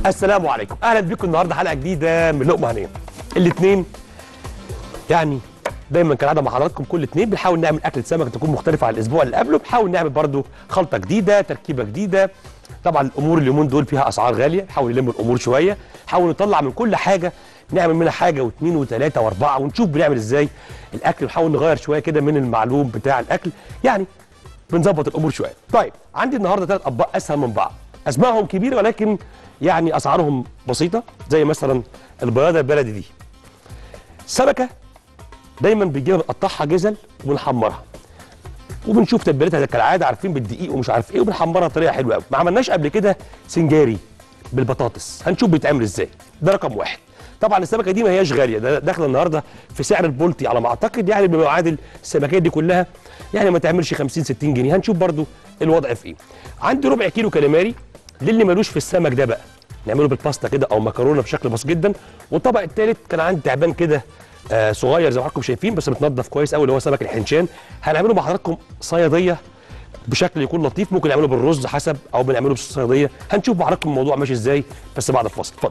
السلام عليكم اهلا بكم النهارده حلقه جديده من لقمه هنيه الاثنين يعني دايما كالعاده مع حضراتكم كل اثنين بنحاول نعمل اكله سمك تكون مختلفه عن الاسبوع اللي قبله بنحاول نعمل برضو خلطه جديده تركيبه جديده طبعا الامور اليومين دول فيها اسعار غاليه نحاول نلم الامور شويه نحاول نطلع من كل حاجه نعمل منها حاجه واثنين وثلاثه واربعه ونشوف بنعمل ازاي الاكل ونحاول نغير شويه كده من المعلوم بتاع الاكل يعني بنظبط الامور شويه طيب عندي النهارده ثلاث اطباق اسهل من بعض اسمائهم كبيره ولكن يعني اسعارهم بسيطه زي مثلا البياضه البلدي دي سمكه دايما بنجيبها بنقطعها جزل وبنحمرها وبنشوف تتبيلتها كالعاده عارفين بالدقيق ومش عارف ايه وبنحمرها بطريقه حلوه قوي ما عملناش قبل كده سنجاري بالبطاطس هنشوف بيتعمل ازاي ده رقم واحد طبعا السمكه دي ما هياش غاليه ده داخله النهارده في سعر البولتي على ما اعتقد يعني بما يعادل السمكات دي كلها يعني ما تعملش 50 60 جنيه هنشوف برضو الوضع في ايه عندي ربع كيلو كاليماري للي ملوش في السمك ده بقى نعمله بالباستا كده او مكرونه بشكل بسيط جدا والطبق الثالث كان عندي تعبان كده آه صغير زي ما حضراتكم شايفين بس متنضف كويس قوي اللي هو سمك الحنشان هنعمله مع حضراتكم صياديه بشكل يكون لطيف ممكن نعمله بالرز حسب او بنعمله بالصياديه هنشوف مع حضراتكم الموضوع ماشي ازاي بس بعد الفاصل اتفضل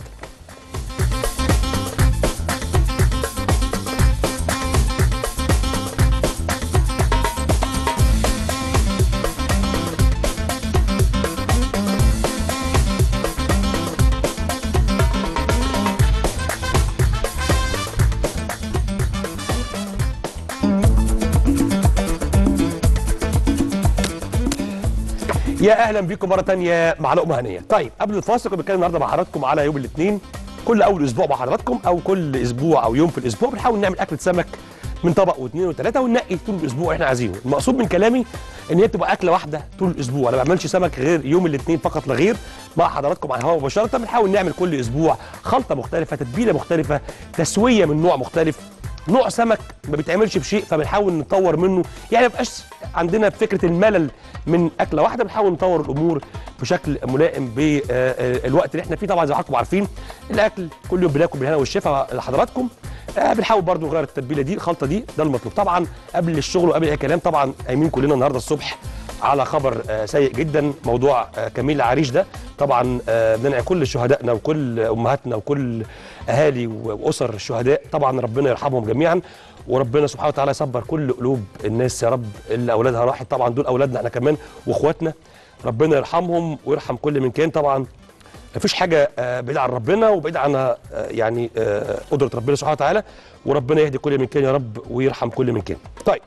يا اهلا بيكم مره تانية مع لقمه هنيه طيب قبل الفاصل كنا بنتكلم النهارده مع حضراتكم على يوم الاثنين كل اول اسبوع مع حضراتكم او كل اسبوع او يوم في الاسبوع بنحاول نعمل اكله سمك من طبق واثنين وثلاثه وننقي طول الاسبوع اللي احنا عايزينه المقصود من كلامي ان هي تبقى اكله واحده طول الاسبوع انا ما بعملش سمك غير يوم الاثنين فقط لا غير مع حضراتكم على الهواء مباشره بنحاول نعمل كل اسبوع خلطه مختلفه تتبيله مختلفه تسويه من نوع مختلف نوع سمك ما بيتعملش بشيء فبنحاول نطور منه يعني ما يبقاش عندنا فكره الملل من اكله واحده بنحاول نطور الامور بشكل ملائم بالوقت اللي احنا فيه طبعا زي ما حضراتكم عارفين الاكل كل يوم بناكل بالهنا والشفا لحضراتكم آه بنحاول برضو نغير التتبيله دي الخلطه دي ده المطلوب طبعا قبل الشغل وقبل اي كلام طبعا قايمين كلنا النهارده الصبح على خبر آه سيء جدا موضوع آه كميل العريش ده طبعا بندعي كل شهدائنا وكل امهاتنا وكل اهالي واسر الشهداء طبعا ربنا يرحمهم جميعا وربنا سبحانه وتعالى يصبر كل قلوب الناس يا رب اللي اولادها راحت طبعا دول اولادنا احنا كمان واخواتنا ربنا يرحمهم ويرحم كل من كان طبعا مفيش حاجه بعيده عن ربنا وبعيده عن يعني قدره ربنا سبحانه وتعالى وربنا يهدي كل من كان يا رب ويرحم كل من كان طيب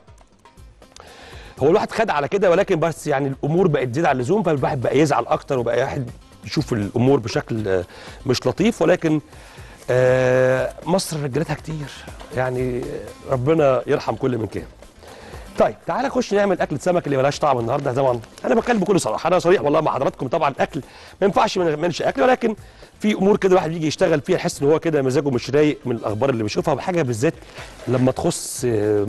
هو الواحد خد على كده ولكن بس يعني الامور بقت زياده عن اللزوم فالواحد بقى يزعل اكتر وبقى واحد يشوف الامور بشكل مش لطيف ولكن مصر رجالتها كتير يعني ربنا يرحم كل من كان طيب تعالى نخش نعمل اكله سمك اللي ملهاش طعم النهارده طبعا انا بتكلم بكل صراحه انا صريح والله مع حضراتكم طبعا الاكل ما ينفعش ما نعملش اكل ولكن في امور كده الواحد بيجي يشتغل فيها يحس ان هو كده مزاجه مش رايق من الاخبار اللي بيشوفها وحاجه بالذات لما تخص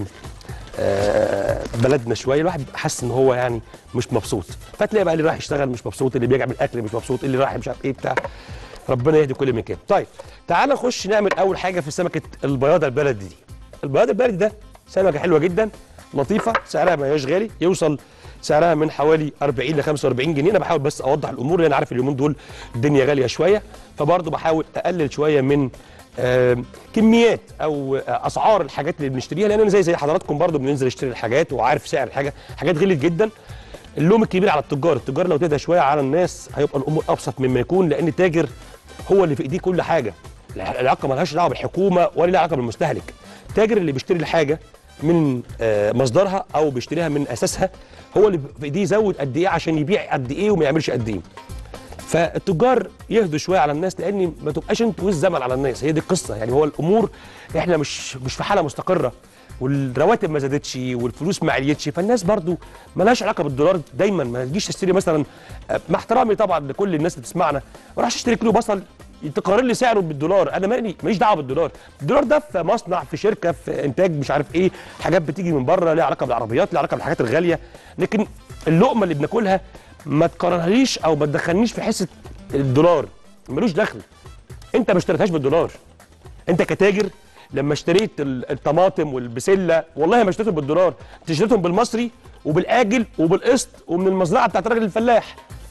بلدنا شويه الواحد حاسس ان هو يعني مش مبسوط فتلاقي بقى اللي رايح يشتغل مش مبسوط اللي بيعمل اكل مش مبسوط اللي رايح مش عارف ايه بتاع ربنا يهدي كل مكان طيب تعال نخش نعمل اول حاجه في سمكه البياضه البلدي دي البياضه البلدي ده سمكه حلوه جدا لطيفه سعرها ما هياش غالي يوصل سعرها من حوالي 40 ل 45 جنيه انا بحاول بس اوضح الامور لان انا عارف اليومين دول الدنيا غاليه شويه فبرضه بحاول اقلل شويه من آه كميات او آه اسعار الحاجات اللي بنشتريها لان انا زي زي حضراتكم برضه بننزل نشتري الحاجات وعارف سعر الحاجه حاجات غليت جدا اللوم الكبير على التجار التجار لو تهدى شويه على الناس هيبقى الامور ابسط مما يكون لان التاجر هو اللي في ايديه كل حاجه العلاقه مالهاش دعوه بالحكومه ولا لها علاقه بالمستهلك التاجر اللي بيشتري الحاجه من آه مصدرها او بيشتريها من اساسها هو اللي في ايديه يزود قد ايه عشان يبيع قد ايه وما يعملش قد ايه فالتجار يهدوا شويه على الناس لان ما تبقاش انت والزمن على الناس هي دي القصه يعني هو الامور احنا مش مش في حاله مستقره والرواتب ما زادتش والفلوس ما عليتش فالناس برضو مالهاش علاقه بالدولار دايما ما تجيش تشتري مثلا مع احترامي طبعا لكل الناس اللي بتسمعنا ما راحش اشتري كيلو بصل تقارن لي سعره بالدولار انا مالي ماليش دعوه بالدولار الدولار ده في مصنع في شركه في انتاج مش عارف ايه حاجات بتيجي من بره ليها علاقه بالعربيات ليها علاقه بالحاجات الغاليه لكن اللقمه اللي بناكلها ما تقارنهاليش او ما تدخلنيش في حصه الدولار ملوش دخل انت ما اشتريتهاش بالدولار انت كتاجر لما اشتريت الطماطم والبسله والله ما اشتريتهم بالدولار انت اشتريتهم بالمصري وبالاجل وبالقسط ومن المزرعه بتاعت الراجل الفلاح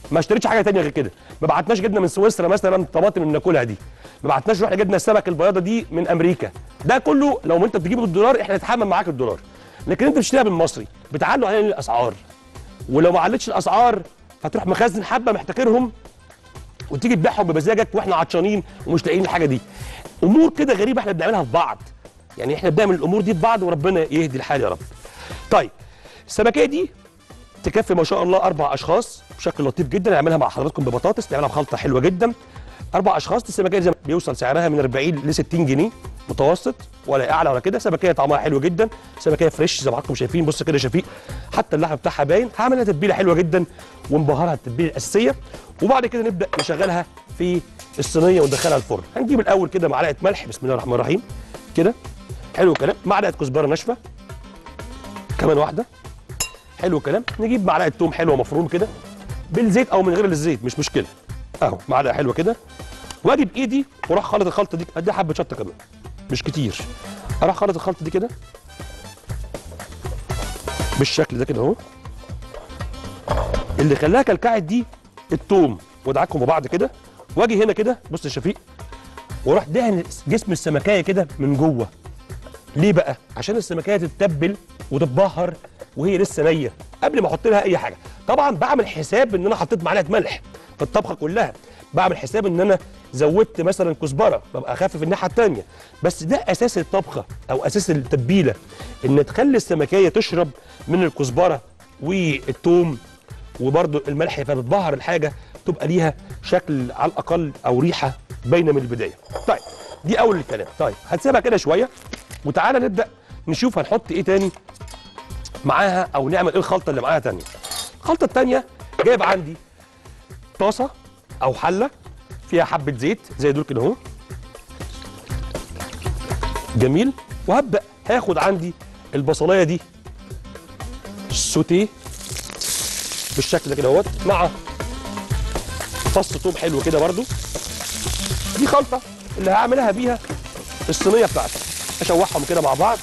ما اشتريتش حاجه تانية غير كده ما بعتناش جبنه من سويسرا مثلا الطماطم اللي بناكلها دي ما بعتناش رحنا جبنا السمك البياضه دي من امريكا ده كله لو انت بتجيبه بالدولار احنا نتحمل معاك الدولار لكن انت بتشتريها بالمصري بتعلوا علينا الاسعار ولو ما علتش الاسعار هتروح مخزن حبه محتكرهم وتيجي تبيعهم بمزاجك واحنا عطشانين ومش لاقيين الحاجه دي امور كده غريبه احنا بنعملها في بعض يعني احنا بنعمل الامور دي في بعض وربنا يهدي الحال يا رب طيب السمكيه دي تكفي ما شاء الله اربع اشخاص بشكل لطيف جدا نعملها مع حضراتكم ببطاطس نعملها بخلطه حلوه جدا اربع اشخاص السمكيه دي زي ما بيوصل سعرها من 40 ل 60 جنيه متوسط ولا اعلى ولا كده سمكيه طعمها حلو جدا سمكيه فريش زي ما حضراتكم شايفين بص كده شفيق حتى اللحم بتاعها باين هعملها تتبيله حلوه جدا ونبهرها التتبيله الاساسيه وبعد كده نبدا نشغلها في الصينيه وندخلها الفرن هنجيب الاول كده معلقه ملح بسم الله الرحمن الرحيم كده حلو الكلام معلقه كزبره ناشفه كمان واحده حلو الكلام نجيب معلقه توم حلوه مفروم كده بالزيت او من غير الزيت مش مشكله اهو معلقه حلوه كده واجي بايدي واروح خلط الخلطه دي اديها حبه شطه كمان مش كتير اروح خلط الخلطه دي كده بالشكل ده كده اهو اللي خلاها كلكعت دي التوم ودعكهم ببعض كده واجي هنا كده بص يا شفيق واروح دهن جسم السمكيه كده من جوه ليه بقى عشان السمكيه تتبل وتتبهر وهي لسه نيه قبل ما احط لها اي حاجه طبعا بعمل حساب ان انا حطيت معلقه ملح في الطبخه كلها بعمل حساب ان انا زودت مثلا كزبره ببقى اخفف الناحيه الثانيه بس ده اساس الطبخه او اساس التتبيله ان تخلي السمكيه تشرب من الكزبره والثوم وبرده الملح فتتبهر الحاجه تبقى ليها شكل على الاقل او ريحه باينه من البدايه طيب دي اول الكلام طيب هنسيبها كده شويه وتعالى نبدا نشوف هنحط ايه تاني معاها او نعمل ايه الخلطه اللي معاها تانية الخلطه التانية جايب عندي طاسه او حله فيها حبه زيت زي دول كده اهو جميل وهبدا هاخد عندي البصلايه دي سوتيه بالشكل ده كده اهوت مع فص توم حلو كده برده دي خلطه اللي هعملها بيها الصينيه بتاعتي اشوحهم كده مع بعض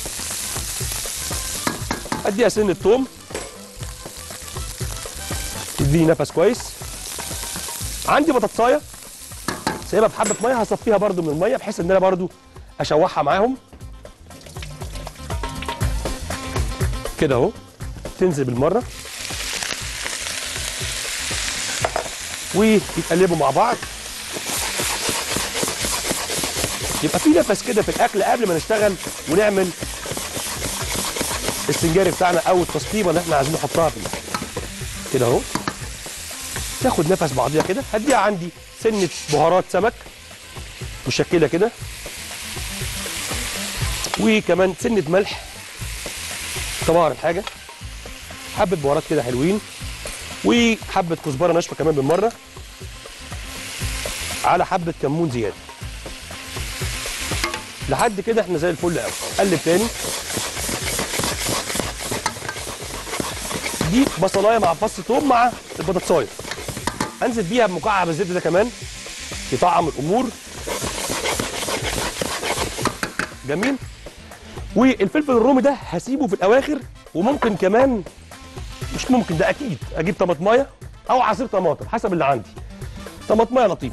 اديها سن التوم تديني نفس كويس عندي بطاطسايه سايبها في حبه ميه هصفيها برده من الميه بحيث ان انا برده اشوحها معاهم كده اهو تنزل بالمره ويتقلبوا مع بعض يبقى في نفس كده في الاكل قبل ما نشتغل ونعمل السنجاري بتاعنا او التصفيبه اللي احنا عايزين نحطها فيه كده اهو تاخد نفس بعضيها كده هديها عندي سنه بهارات سمك مشكله كده وكمان سنه ملح تبهر الحاجه حبه بهارات كده حلوين وحبه كزبره ناشفه كمان بالمره على حبه كمون زياده لحد كده احنا زي الفل قوي قلب تاني دي بصلايه مع فص ثوم مع البطاطسايه انزل بيها بمكعب الزبده ده كمان يطعم الامور جميل والفلفل الرومي ده هسيبه في الاواخر وممكن كمان مش ممكن ده اكيد اجيب طماطمايه او عصير طماطم حسب اللي عندي طماطمايه لطيفه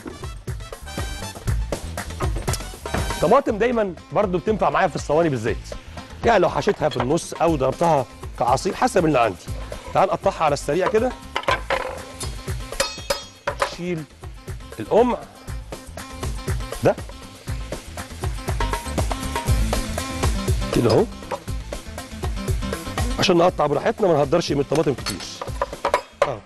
طماطم دايما برضو بتنفع معايا في الصواني بالزيت يعني لو حشيتها في النص او ضربتها كعصير حسب اللي عندي تعال نقطعها على السريع كده شيل القمع ده كده اهو عشان نقطع براحتنا ما نهدرش من الطماطم كتير اه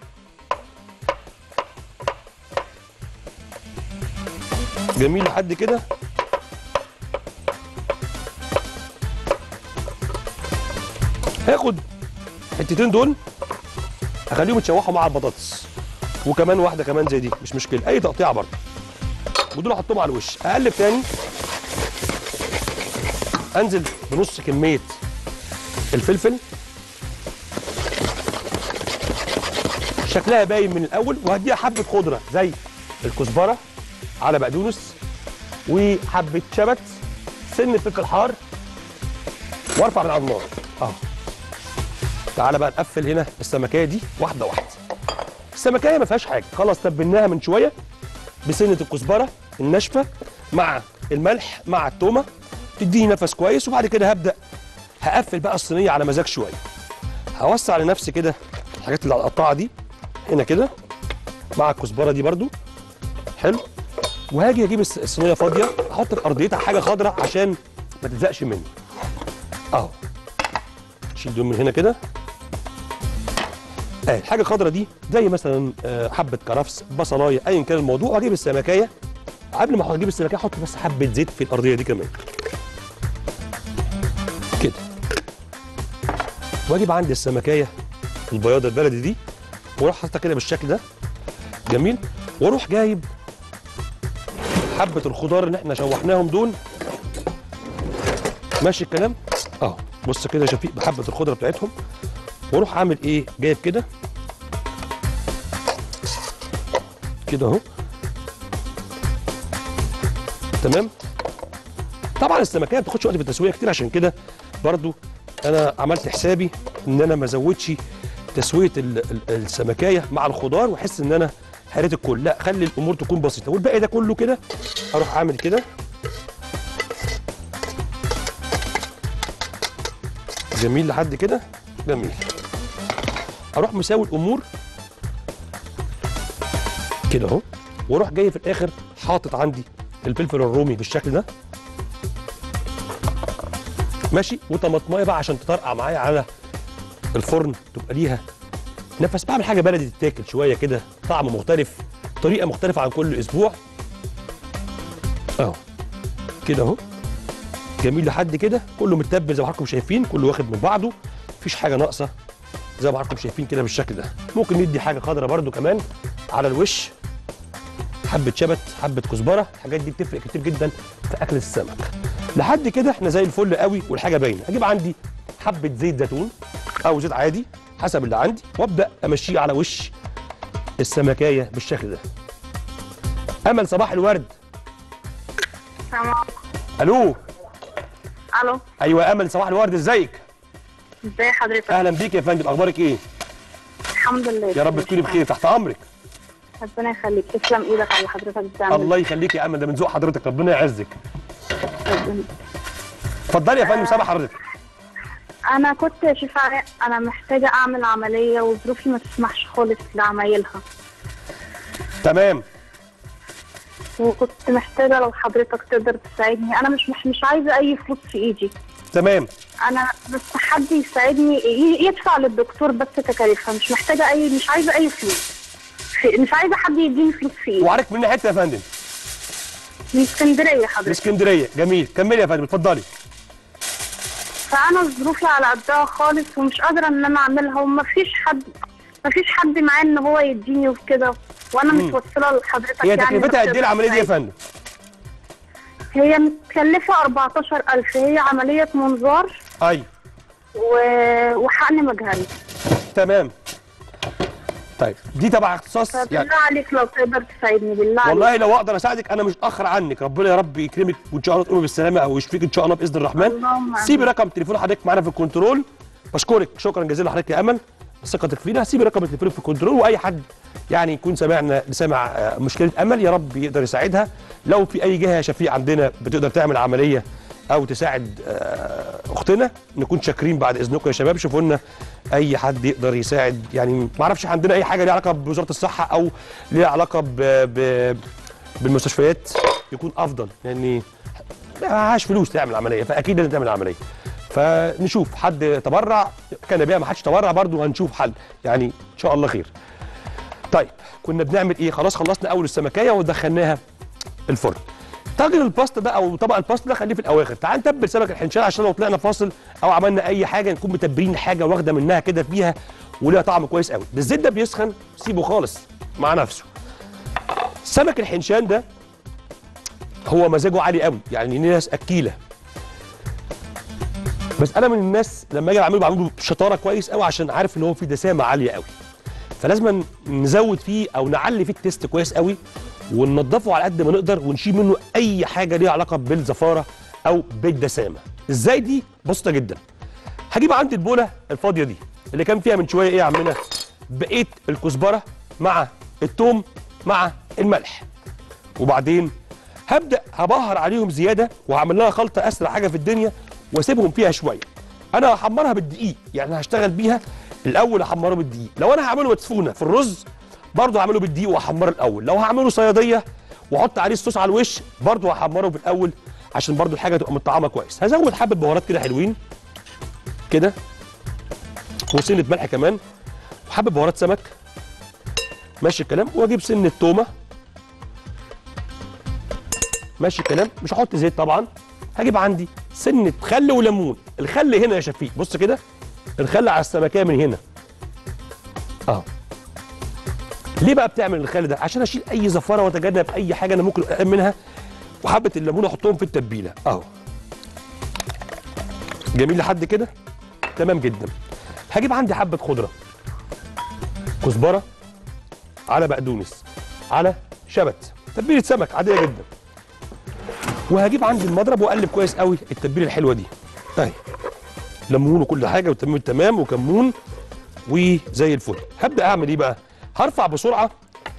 جميل لحد كده هاخد الحتتين دول اخليهم يتشوحوا مع البطاطس وكمان واحده كمان زي دي مش مشكله اي تقطيعه برضه ودول احطهم على الوش اقلب تاني انزل بنص كميه الفلفل شكلها باين من الاول وهديها حبه خضره زي الكزبره على بقدونس وحبه شبت سن فلفل حار وارفع من على النار اهو تعالى بقى نقفل هنا السمكيه دي واحده واحده السمكيه ما فيهاش حاجه خلاص تبلناها من شويه بسنه الكزبره الناشفه مع الملح مع التومه تديني نفس كويس وبعد كده هبدا هقفل بقى الصينيه على مزاج شويه هوسع لنفسي كده الحاجات اللي على القطاعه دي هنا كده مع الكزبره دي برده حلو وهاجي اجيب الص- الصينيه فاضيه احط في ارضيتها حاجه خضراء عشان ما تلزقش مني اهو شيل دول من هنا كده اهي الحاجه الخضراء دي زي مثلا آه، حبه كرفس بصلايه ايا كان الموضوع واجيب السمكيه قبل ما اجيب السمكيه احط بس حبه زيت في الارضيه دي كمان كده واجيب عندي السمكيه البياضه البلدي دي واروح حاططها كده بالشكل ده جميل واروح جايب حبه الخضار اللي احنا شوحناهم دول ماشي الكلام اهو بص كده يا شفيق بحبه الخضره بتاعتهم واروح عامل ايه جايب كده كده اهو تمام طبعا السمكيه ما بتاخدش وقت في التسويه كتير عشان كده برضو انا عملت حسابي ان انا ما ازودش تسويه ال- ال- السمكيه مع الخضار واحس ان انا حريت الكل لا خلي الامور تكون بسيطه والباقي ده كله كده اروح اعمل كده جميل لحد كده جميل اروح مساوي الامور كده اهو واروح جاي في الاخر حاطط عندي الفلفل الرومي بالشكل ده ماشي وطماطمايه بقى عشان تطرقع معايا على الفرن تبقى ليها نفس بعمل حاجه بلدي تتاكل شويه كده طعم مختلف طريقه مختلفه عن كل اسبوع اهو كده اهو جميل لحد كده كله متبل زي ما حضراتكم شايفين كله واخد من بعضه مفيش حاجه ناقصه زي ما حضراتكم شايفين كده بالشكل ده ممكن ندي حاجه خضراء برده كمان على الوش حبه شبت حبه كزبره الحاجات دي بتفرق كتير جدا في اكل السمك لحد كده احنا زي الفل قوي والحاجه باينه اجيب عندي حبه زيت زيتون او زيت عادي حسب اللي عندي وابدا امشيه على وش السمكايه بالشكل ده امل صباح الورد تمام الو الو ايوه امل صباح الورد ازيك ازي حضرتك اهلا بيك يا فندم اخبارك ايه الحمد لله يا رب تكوني بخير تحت امرك ربنا يخليك تسلم ايدك على اللي حضرتك بتعمله الله يخليك يا امل ده من ذوق حضرتك ربنا يعزك ربنا- اتفضلي يا فندم سامع حضرتك انا كنت يا شيف علاء انا محتاجه اعمل عمليه وظروفي ما تسمحش خالص لعمايلها تمام وكنت محتاجه لو حضرتك تقدر تساعدني انا مش مش, مش عايزه اي فلوس في ايدي تمام انا بس حد يساعدني ي- يدفع للدكتور بس تكاليفها مش محتاجه اي مش عايزه اي فلوس في- مش عايزه حد يديني فلوس في ايدي وعارف من حته يا فندم من اسكندريه من حضرتك اسكندريه جميل كملي يا فندم اتفضلي فانا ظروفي على قدها خالص ومش قادره ان انا اعملها ومفيش حد مفيش حد معاه ان هو يديني وكده وانا متوصله لحضرتك هي يعني تكلفتها قد ايه بس- العمليه دي يا فندم هي متكلفه 14000 هي عمليه منظار ايوه و... وحقن مجهري تمام طيب دي تبع اختصاص يعني فبالله عليك لو تقدر تساعدني بالله عليك والله لو اقدر اساعدك انا مش اتاخر عنك ربنا يا رب يكرمك وان شاء الله تقومي بالسلامه او يشفيك ان شاء الله باذن الرحمن اللهم آمين. سيبي رقم تليفون حضرتك معانا في الكنترول بشكرك شكرا جزيلا لحضرتك يا امل ثقتك فينا سيبي رقم التليفون في الكنترول واي حد يعني يكون سمعنا سمع آه، مشكله امل يا رب يقدر يساعدها لو في اي جهه شفيع عندنا بتقدر تعمل عمليه او تساعد آه، اختنا نكون شاكرين بعد اذنكم يا شباب شوفوا لنا اي حد يقدر يساعد يعني ما اعرفش عندنا اي حاجه ليها علاقه بوزاره الصحه او ليها علاقه ب... ب... بالمستشفيات يكون افضل يعني ما معهاش فلوس تعمل عمليه فاكيد لازم تعمل عمليه فنشوف حد تبرع كان بيها ما حدش تبرع برضه هنشوف حل يعني ان شاء الله خير طيب كنا بنعمل ايه خلاص خلصنا اول السمكيه ودخلناها الفرن طاجن الباستا ده او طبق الباستا ده خليه في الاواخر تعال نتبل سمك الحنشان عشان لو طلعنا فاصل او عملنا اي حاجه نكون متبلين حاجه واخده منها كده فيها وليها طعم كويس قوي ده الزيت ده بيسخن سيبه خالص مع نفسه سمك الحنشان ده هو مزاجه عالي قوي يعني ناس اكيله بس انا من الناس لما اجي اعمله بعمله بشطاره كويس قوي عشان عارف ان هو فيه دسامه عاليه قوي فلازم نزود فيه او نعلي فيه التيست كويس قوي وننضفه على قد ما نقدر ونشيل منه اي حاجه ليها علاقه بالزفاره او بالدسامه ازاي دي بسيطه جدا هجيب عندي البوله الفاضيه دي اللي كان فيها من شويه ايه يا عمنا بقيت الكزبره مع التوم مع الملح وبعدين هبدا هبهر عليهم زياده وهعمل لها خلطه اسرع حاجه في الدنيا واسيبهم فيها شويه انا هحمرها بالدقيق يعني هشتغل بيها الاول احمره بالدقيق لو انا هعمله مدفونه في الرز برضه هعمله بالدقيق واحمره الاول لو هعمله صياديه واحط عليه الصوص على الوش برضه هحمره بالاول عشان برضه الحاجه تبقى متطعمه كويس هزود حبه بهارات كده حلوين كده وسنه ملح كمان وحبه بهارات سمك ماشي الكلام واجيب سنه تومه ماشي الكلام مش هحط زيت طبعا هجيب عندي سنه خل وليمون الخل هنا يا شفيق بص كده الخل على السمكيه من هنا اهو ليه بقى بتعمل الخل ده عشان اشيل اي زفاره واتجنب اي حاجه انا ممكن اقلق منها وحبه الليمون احطهم في التتبيله اهو جميل لحد كده تمام جدا هجيب عندي حبه خضره كزبره على بقدونس على شبت تتبيله سمك عاديه جدا وهجيب عندي المضرب واقلب كويس قوي التتبيله الحلوه دي طيب ليمون وكل حاجه والتمام تمام وكمون وزي الفل هبدا اعمل ايه بقى هرفع بسرعه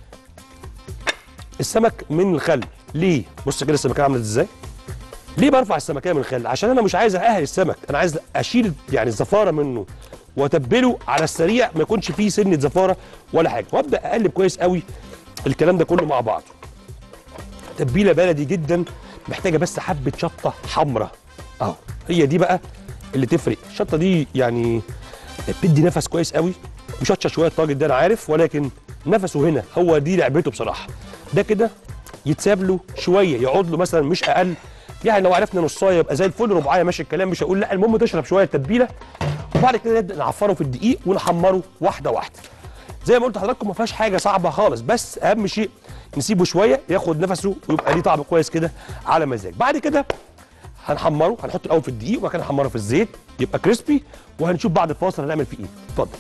السمك من الخل ليه بص كده السمكيه عامله ازاي ليه برفع السمكيه من الخل عشان انا مش عايز اهل السمك انا عايز اشيل يعني الزفاره منه واتبله على السريع ما يكونش فيه سنه زفاره ولا حاجه وابدا اقلب كويس قوي الكلام ده كله مع بعضه تتبيله بلدي جدا محتاجه بس حبه شطه حمراء اهو هي دي بقى اللي تفرق الشطه دي يعني بتدي نفس كويس قوي مشطشه شويه الطاجن ده انا عارف ولكن نفسه هنا هو دي لعبته بصراحه ده كده يتساب له شويه يقعد له مثلا مش اقل يعني لو عرفنا نصايه يبقى زي الفل ربعايه ماشي الكلام مش هقول لا المهم تشرب شويه التتبيله وبعد كده نبدا نعفره في الدقيق ونحمره واحده واحده زي ما قلت لحضراتكم ما فيهاش حاجه صعبه خالص بس اهم شيء نسيبه شويه ياخد نفسه ويبقى ليه طعم كويس كده على مزاج بعد كده هنحمره هنحطه الاول في الدقيق وبعد كده نحمره في الزيت يبقى كريسبي وهنشوف بعد الفاصل هنعمل فيه ايه اتفضل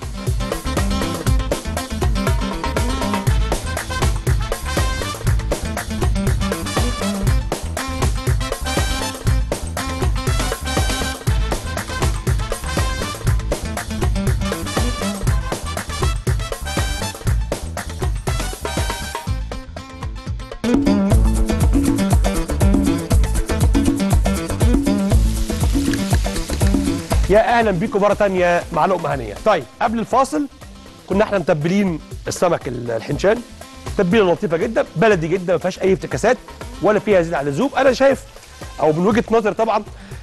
يا اهلا بيكم مره تانية مع لقمه هنيه طيب قبل الفاصل كنا احنا متبلين السمك ال- الحنشان تتبيله لطيفه جدا بلدي جدا ما فيهاش اي افتكاسات ولا فيها زيت على اللزوم انا شايف او من وجهه نظري طبعا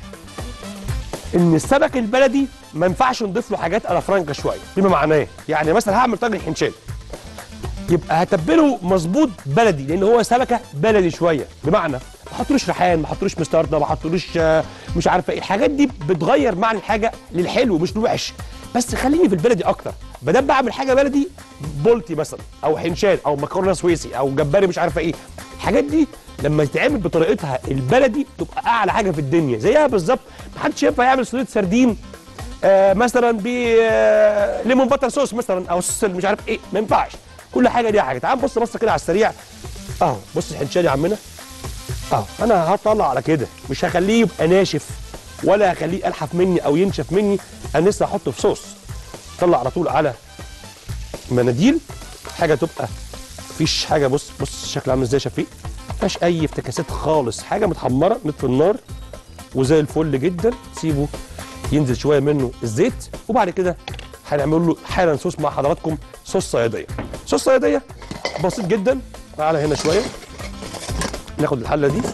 ان السمك البلدي ما ينفعش نضيف له حاجات الافرانكا شويه بما معناه يعني مثلا هعمل طاجن حنشان يبقى هتبله مظبوط بلدي لان هو سمكه بلدي شويه بمعنى ما حطلوش ريحان ما حطلوش مستردة ما حطلوش آه، مش عارفه ايه الحاجات دي بتغير معنى الحاجه للحلو مش للوحش بس خليني في البلدي اكتر ما دام بعمل حاجه بلدي بولتي مثلا او حنشان او مكرونه سويسي او جمبري مش عارفه ايه الحاجات دي لما تتعمل بطريقتها البلدي تبقى اعلى حاجه في الدنيا زيها بالظبط ما حدش ينفع يعمل صينيه سردين آه مثلا ب آه، ليمون باتر صوص مثلا او صوص مش عارف ايه ما ينفعش كل حاجه ليها حاجه تعال بص بص كده على السريع اهو بص الحنشان يا عمنا اهو انا هطلع على كده مش هخليه يبقى ناشف ولا هخليه الحف مني او ينشف مني انا لسه هحطه في صوص طلع على طول على مناديل حاجه تبقى مفيش حاجه بص بص شكله عامل ازاي يا شفيق مفيهاش اي افتكاسات خالص حاجه متحمره نطفي النار وزي الفل جدا سيبه ينزل شويه منه الزيت وبعد كده هنعمل له حالا صوص مع حضراتكم صوص صياديه صوص صياديه بسيط جدا تعالى هنا شويه ناخد الحله دي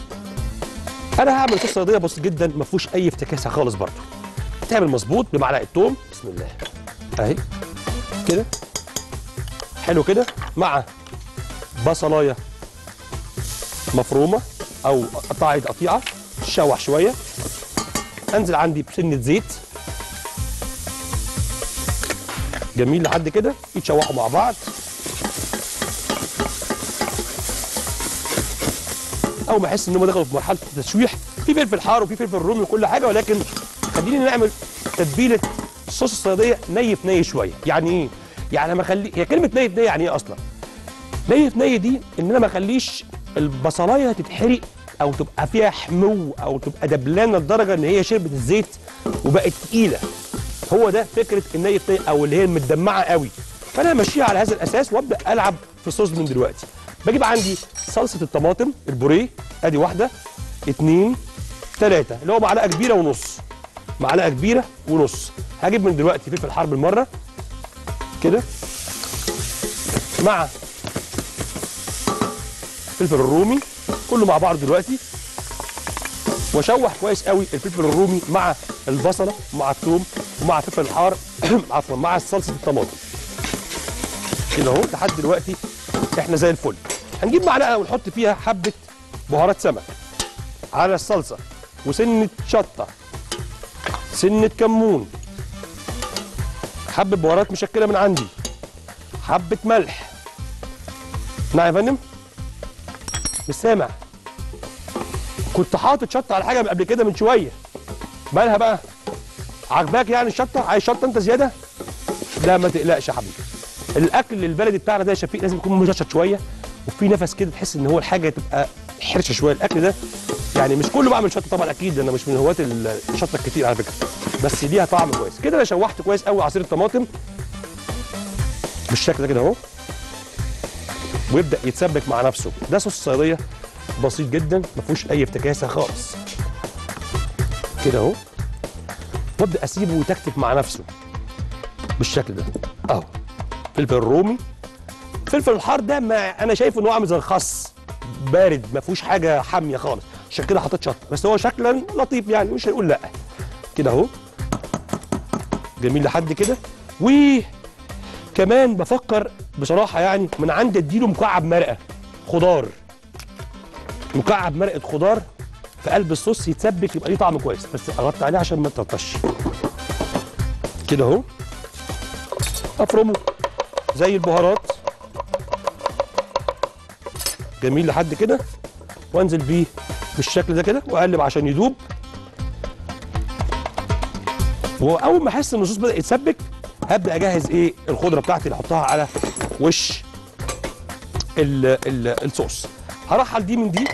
انا هعمل صوص صياديه بسيط جدا ما فيهوش اي افتكاسه خالص برضه تعمل مظبوط بمعلقه توم بسم الله اهي كده حلو كده مع بصلايه مفرومه او قطعه قطيعه تشوح شويه انزل عندي بسنه زيت جميل لحد كده يتشوحوا مع بعض اول ما احس ان هم دخلوا في مرحله التشويح في فلفل حار وفي فلفل رومي وكل حاجه ولكن خلينا نعمل تتبيله الصوص الصياديه ني في ني شويه يعني ايه يعني ما اخلي هي كلمه ني في ني يعني ايه اصلا ني في ني دي ان انا ما اخليش البصلايه تتحرق او تبقى فيها حمو او تبقى دبلانه لدرجه ان هي شربت الزيت وبقت تقيله هو ده فكره الني في ني او اللي هي المدمعه قوي فانا همشيها على هذا الاساس وابدا العب في الصوص من دلوقتي بجيب عندي صلصه الطماطم البوريه ادي واحده اتنين تلاته اللي هو معلقه كبيره ونص معلقه كبيره ونص هجيب من دلوقتي فلفل حار بالمره كده مع الفلفل الرومي كله مع بعض دلوقتي واشوح كويس قوي الفلفل الرومي مع البصله ومع الثوم ومع الفلفل الحار عفوا مع صلصه الطماطم كده اهو لحد دلوقتي احنا زي الفل هنجيب معلقه ونحط فيها حبه بهارات سمك على الصلصه وسنه شطه سنه كمون حبه بهارات مشكله من عندي حبه ملح نعم يا فندم مش سامع كنت حاطط شطه على حاجه قبل كده من شويه مالها بقى عجباك يعني الشطه عايز شطه انت زياده لا ما تقلقش يا حبيبي الاكل البلدي بتاعنا ده يا شفيق لازم يكون مشطشط شويه وفي نفس كده تحس ان هو الحاجه تبقى حرشه شويه الاكل ده يعني مش كله بعمل شطه طبعا اكيد انا مش من هواة الشطه الكتير على فكره بس ليها طعم كويس كده انا شوحت كويس قوي عصير الطماطم بالشكل ده كده اهو ويبدا يتسبك مع نفسه ده صوص الصياديه بسيط جدا ما فيهوش اي افتكاسه خالص كده اهو وابدا اسيبه يتكتك مع نفسه بالشكل ده اهو فلفل رومي الفلفل الحار ده ما انا شايفه ان هو عامل زي الخس بارد ما فيهوش حاجه حاميه خالص عشان كده حطيت شطه بس هو شكلا لطيف يعني مش هنقول لا كده اهو جميل لحد كده وكمان بفكر بصراحه يعني من عندي اديله مكعب مرقه خضار مكعب مرقه خضار في قلب الصوص يتسبك يبقى ليه طعم كويس بس اغطي عليه عشان ما تطش كده اهو افرمه زي البهارات جميل لحد كده وانزل بيه بالشكل ده كده واقلب عشان يدوب واول ما احس ان الصوص بدا يتسبك هبدا اجهز ايه الخضره بتاعتي اللي احطها على وش ال ال الصوص هرحل دي من دي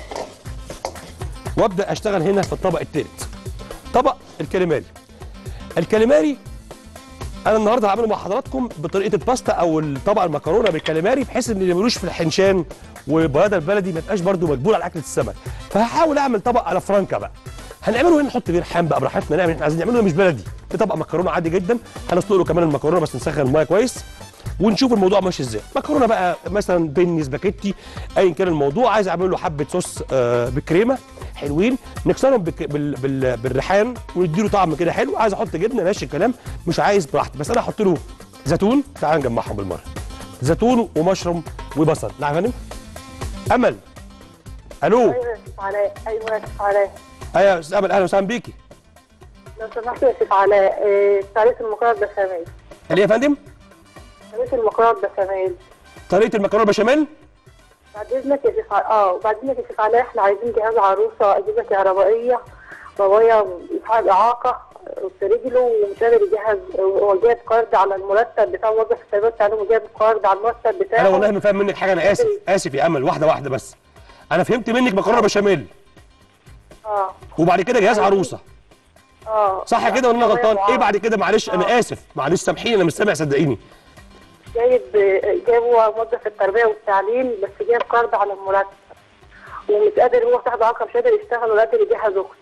وابدا اشتغل هنا في الطبق الثالث طبق الكاليماري الكاليماري انا النهارده هعمله مع حضراتكم بطريقه الباستا او الطبق المكرونه بالكاليماري بحيث ان اللي ملوش في الحنشان والبياضه البلدي ما يبقاش برده مجبور على اكله السمك فهحاول اعمل طبق على فرانكا بقى هنعمله هنا نحط فيه ريحان بقى براحتنا نعمل احنا عايزين نعمله مش بلدي ده طبق مكرونه عادي جدا هنسلق له كمان المكرونه بس نسخن الميه كويس ونشوف الموضوع ماشي ازاي مكرونه بقى مثلا بيني سباكيتي ايا كان الموضوع عايز اعمل له حبه صوص آه بكريمه حلوين نكسرهم بك بال بال بالريحان ونديله طعم كده حلو عايز احط جبنه ماشي الكلام مش عايز براحتي بس انا هحط له زيتون تعال نجمعهم بالمره زيتون ومشروم وبصل نعم يا فندم امل الو ايوه يا شيخ علاء ايوه يا شيخ علاء ايوه يا استاذ امل اهلا وسهلا بيكي لو سمحت يا شيخ علاء إيه، طريقه المكرونه بشاميل اللي يا فندم طريقه المكرونه بشاميل طريقه المكرونه بشاميل بعد اذنك يا شيخ علاء اه بعد اذنك يا شيخ علاء احنا عايزين جهاز عروسه اجهزه كهربائيه بابايا صاحب اعاقه في رجله ومش قادر يجهز هو جايب قرض على المرتب بتاع موظف التربيه التعليم وجايب قرض على المرتب بتاعه انا والله ما فاهم منك حاجه انا اسف اسف يا امل واحده واحده بس انا فهمت منك مكرونه بشاميل اه وبعد كده جهاز عروسه اه صح كده ولا انا بابايا غلطان ايه معاق. بعد كده معلش انا اسف معلش سامحيني انا مش سامع صدقيني جايب جايب هو موظف التربيه والتعليم بس جايب قرض على المرتب ومش قادر هو صاحب اعاقه مش قادر يشتغل ولا قادر يجهز اخته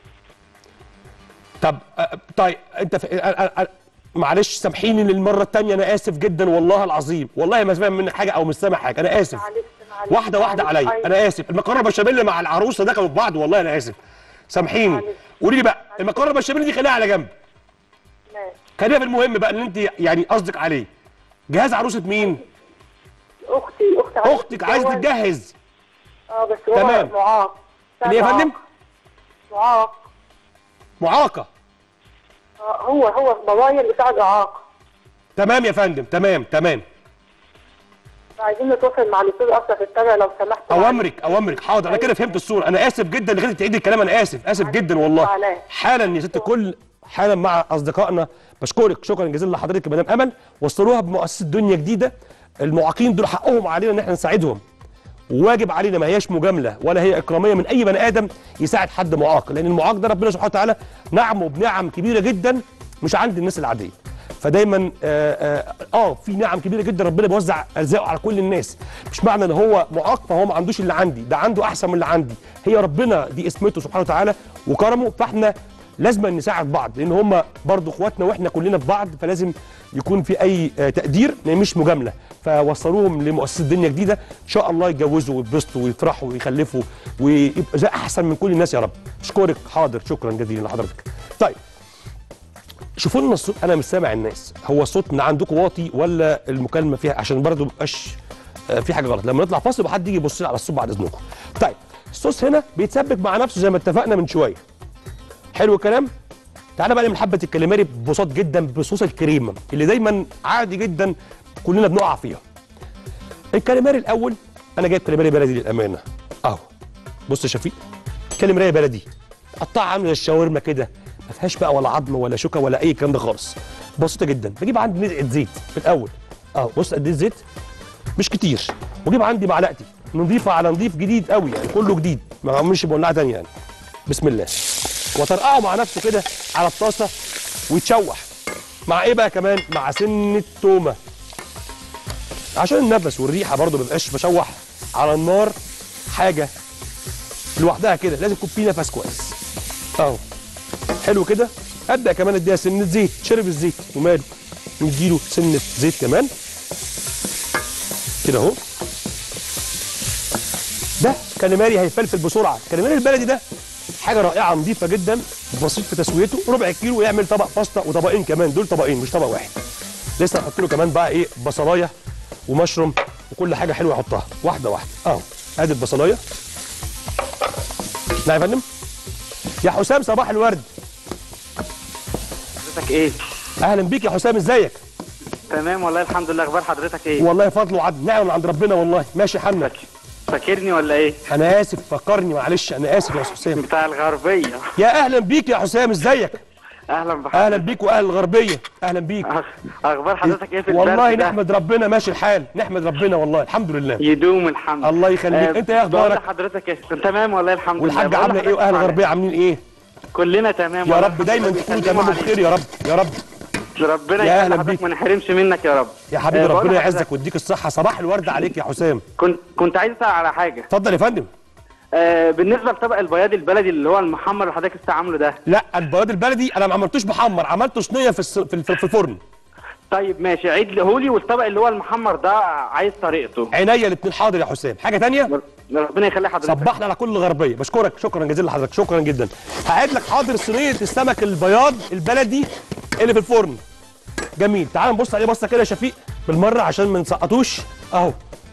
طب أه، طيب انت في... أه، أه، أه، معلش سامحيني للمره الثانيه انا اسف جدا والله العظيم والله ما سامع منك حاجه او مش سامع حاجه انا اسف معلش معلش واحده واحده معلش. عليا أيوة. انا اسف المكرونه بشاميل مع العروسه دخلوا في بعض والله انا اسف سامحيني معلش. قولي لي بقى المكرونه بشاميل دي خليها على جنب ماشي. خلينا في المهم بقى اللي انت يعني قصدك عليه جهاز عروسه مين اختي اختي عايزة اختك عايزه تتجوز. تتجهز اه بس هو تمام. معاق اللي يا فندم معاق معاقه آه، هو هو بابايا اللي صاحب اعاقه تمام يا فندم تمام تمام عايزين نتواصل مع الاستاذ اشرف التابع لو سمحت اوامرك اوامرك حاضر انا كده فهمت الصوره انا اسف جدا اللي خليك تعيد الكلام انا اسف اسف جدا والله معلش. حالا يا ست الكل حالا مع اصدقائنا بشكرك شكرا جزيلا لحضرتك يا مدام امل وصلوها بمؤسسه دنيا جديده المعاقين دول حقهم علينا ان احنا نساعدهم واجب علينا ما هياش مجامله ولا هي اكراميه من اي بني ادم يساعد حد معاق لان المعاق ده ربنا سبحانه وتعالى نعمه بنعم كبيره جدا مش عند الناس العاديه فدايما اه, آه, اه في نعم كبيره جدا ربنا بيوزع ارزاقه على كل الناس مش معنى ان هو معاق فهو ما عندوش اللي عندي ده عنده احسن من اللي عندي هي ربنا دي اسمته سبحانه وتعالى وكرمه فاحنا لازم نساعد بعض لان هم برضو اخواتنا واحنا كلنا في بعض فلازم يكون في اي آه، تقدير مش مجامله فوصلوهم لمؤسسه الدنيا جديده ان شاء الله يتجوزوا ويتبسطوا ويفرحوا ويخلفوا ويبقى زي احسن من كل الناس يا رب اشكرك حاضر شكرا جزيلا لحضرتك طيب شوفوا لنا الصوت انا مش سامع الناس هو الصوت من عندكم واطي ولا المكالمه فيها عشان برضه ما يبقاش آه، في حاجه غلط لما نطلع فاصل يبقى حد يجي يبص لي على الصوت بعد اذنكم طيب الصوص هنا بيتسبك مع نفسه زي ما اتفقنا من شويه حلو الكلام تعالى بقى نعمل حبه الكاليماري ببساط جدا بصوص الكريمه اللي دايما عادي جدا كلنا بنقع فيها الكاليماري الاول انا جايب كاليماري بلدي للامانه اهو بص يا شفيق كاليماري بلدي قطعها عامله زي الشاورما كده ما فيهاش بقى ولا عظم ولا شوكه ولا اي الكلام ده خالص بسيطه جدا بجيب عندي نزعه زيت في الاول اهو بص قد ايه الزيت مش كتير واجيب عندي معلقتي نضيفه على نضيف جديد قوي يعني كله جديد ما بعملش بولعه تانيه يعني بسم الله وترقعه مع نفسه كده على الطاسه ويتشوح مع ايه بقى كمان مع سنه تومه عشان النفس والريحه برضو ما بيبقاش بشوح على النار حاجه لوحدها كده لازم يكون في نفس كويس اهو حلو كده ابدا كمان اديها سنه زيت شرب الزيت وماله نديله سنه زيت كمان كده اهو ده كاليماري هيفلفل بسرعه الكاليماري البلدي ده حاجه رائعه نظيفه جدا بسيط في تسويته ربع كيلو يعمل طبق باستا وطبقين كمان دول طبقين مش طبق واحد لسه هنحط له كمان بقى ايه بصلايه ومشروم وكل حاجه حلوه يحطها واحده واحده اهو ادي البصلايه لا يا فندم يا حسام صباح الورد حضرتك ايه؟ اهلا بيك يا حسام ازيك تمام والله الحمد لله اخبار حضرتك ايه؟ والله فضل وعدل نعم من عند ربنا والله ماشي حالنا فاكرني ولا ايه؟ انا اسف فكرني معلش انا اسف يا استاذ حسام بتاع الغربيه يا اهلا بيك يا حسام ازيك اهلا بحضرتك اهلا بيك واهل الغربيه اهلا بيك أخ- اخبار حضرتك ايه في والله البرد ده؟ نحمد ربنا ماشي الحال نحمد ربنا والله الحمد لله يدوم الحمد الله يخليك. أنت إيه أخبارك؟ بقول لحضرتك ايه؟ تمام والله الحمد لله والحاجه بقول عامله ايه لحضرتك واهل معلش. الغربيه عاملين ايه كلنا تمام يا والله رب دايما الحمد تكونوا لله. تمام عليك. وبخير يا رب يا رب ربنا يا أهلا يخلي حضرتك بيك. ما نحرمش منك يا رب يا حبيبي آه، بقول ربنا لحضرتك، يعزك ويديك الصحه صباح الورد عليك يا حسام كنت كنت عايز اسال على حاجه اتفضل يا فندم آه بالنسبه لطبق البياض البلدي اللي هو المحمر اللي حضرتك لسه عامله ده لا البياض البلدي انا ما عملتوش محمر عملته صينيه في الس- في الف- في الفرن طيب ماشي عيد لهولي والطبق اللي هو المحمر ده عايز طريقته عينيا الاثنين حاضر يا حسام حاجه تانية ربنا يخلي حضرتك صبحنا على كل الغربيه بشكرك شكرا جزيلا لحضرتك شكرا جدا هقعد لك حاضر صينيه السمك البياض البلدي اللي في الفرن جميل تعال نبص عليه بصه كده يا شفيق بالمره عشان ما نسقطوش اهو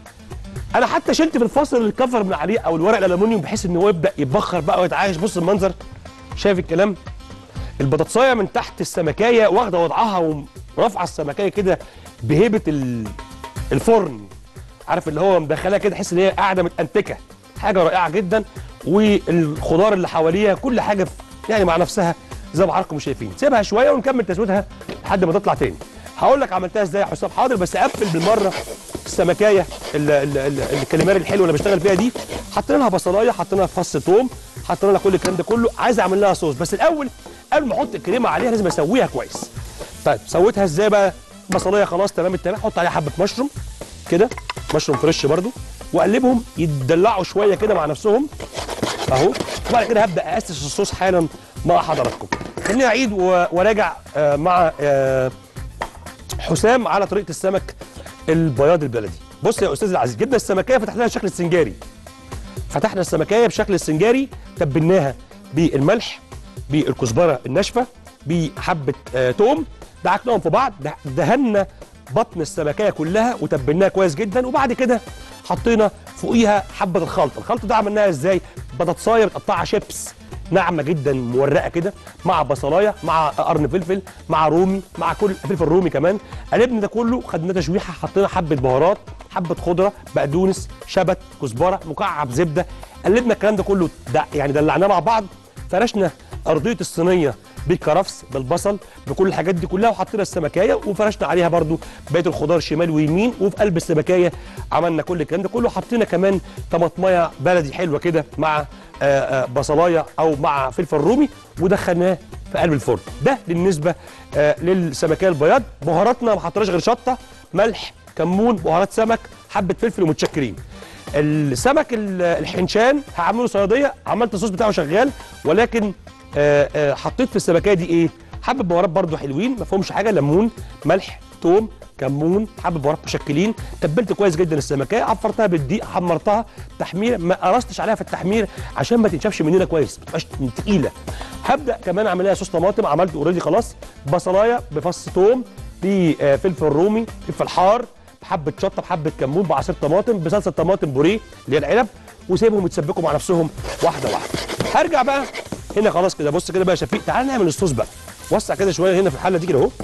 انا حتى شلت في الفاصل الكفر من عليه او الورق الالومنيوم بحيث ان هو يبدا يتبخر بقى ويتعايش بص المنظر شايف الكلام البطاطسايه من تحت السمكايه واخده وضعها ورافعه السمكايه كده بهيبه ال- الفرن عارف اللي هو مدخلها كده تحس ان هي قاعده متأنتكه حاجه رائعه جدا والخضار اللي حواليها كل حاجه في يعني مع نفسها زي ما حضراتكم شايفين سيبها شويه ونكمل تسويتها لحد ما تطلع تاني هقول لك عملتها ازاي يا حسام حاضر بس اقفل بالمره السمكايه ال- ال- ال- الكاليماري الحلوه اللي بشتغل فيها دي حطينا لها بصلايه حطينا لها فص ثوم حطينا لها كل الكلام ده كله عايز اعمل لها صوص بس الاول قبل ما احط الكريمه عليها لازم اسويها كويس طيب سويتها ازاي بقى بصلايه خلاص تمام التمام احط عليها حبه مشروم كده مشروم فريش برضو واقلبهم يتدلعوا شويه كده مع نفسهم اهو وبعد كده هبدا اسس الصوص حالا مع حضراتكم خليني اعيد و- وراجع آه، مع آه، حسام على طريقه السمك البياض البلدي بص يا استاذ العزيز جبنا السمكيه فتحناها بشكل السنجاري فتحنا السمكيه بشكل السنجاري تبلناها بالملح بالكزبره الناشفه بحبه آه توم دعكناهم في بعض ده- دهنا بطن السمكيه كلها وتبلناها كويس جدا وبعد كده حطينا فوقيها حبه الخلطه الخلطه ده عملناها ازاي بطاطسايه متقطعه شيبس ناعمه جدا مورقه كده مع بصلايه مع قرن فلفل مع رومي مع كل فلفل رومي كمان قلبنا ده كله خدنا تشويحه حطينا حبه بهارات حبه خضره بقدونس شبت كزبره مكعب زبده قلبنا الكلام ده كله ده يعني دلعناه مع بعض فرشنا ارضيه الصينيه بالكرفس بالبصل بكل الحاجات دي كلها وحطينا السمكايه وفرشنا عليها برضو بقيه الخضار شمال ويمين وفي قلب السمكايه عملنا كل الكلام ده كله حطينا كمان طماطمايه بلدي حلوه كده مع آه، آه، بصلايه او مع فلفل رومي ودخلناه في قلب الفرن ده بالنسبه آه للسمكيه البياض بهاراتنا ما حطيناش غير شطه ملح كمون بهارات سمك حبه فلفل ومتشكرين السمك ال- الحنشان هعمله صياديه عملت الصوص بتاعه شغال ولكن آه آه حطيت في السمكيه دي ايه حبه بهارات برده حلوين ما فيهمش حاجه ليمون ملح توم كمون حبه بهارات مشكلين تبلت كويس جدا السمكيه عفرتها بالدقيق حمرتها تحمير ما قرصتش عليها في التحمير عشان ما تنشفش مننا كويس ما تبقاش تقيله هبدا كمان اعمل لها صوص طماطم عملت اوريدي خلاص بصلايه بفص توم بفلفل رومي فلفل حار بحبه شطه بحبه كمون بعصير طماطم بصلصه طماطم بوريه اللي هي العنب وسيبهم يتسبكوا مع نفسهم واحده واحده هرجع بقى هنا خلاص كده بص كده بقى يا شفيق تعال نعمل الصوص بقى وسع كده شويه هنا في الحله دي كده اهو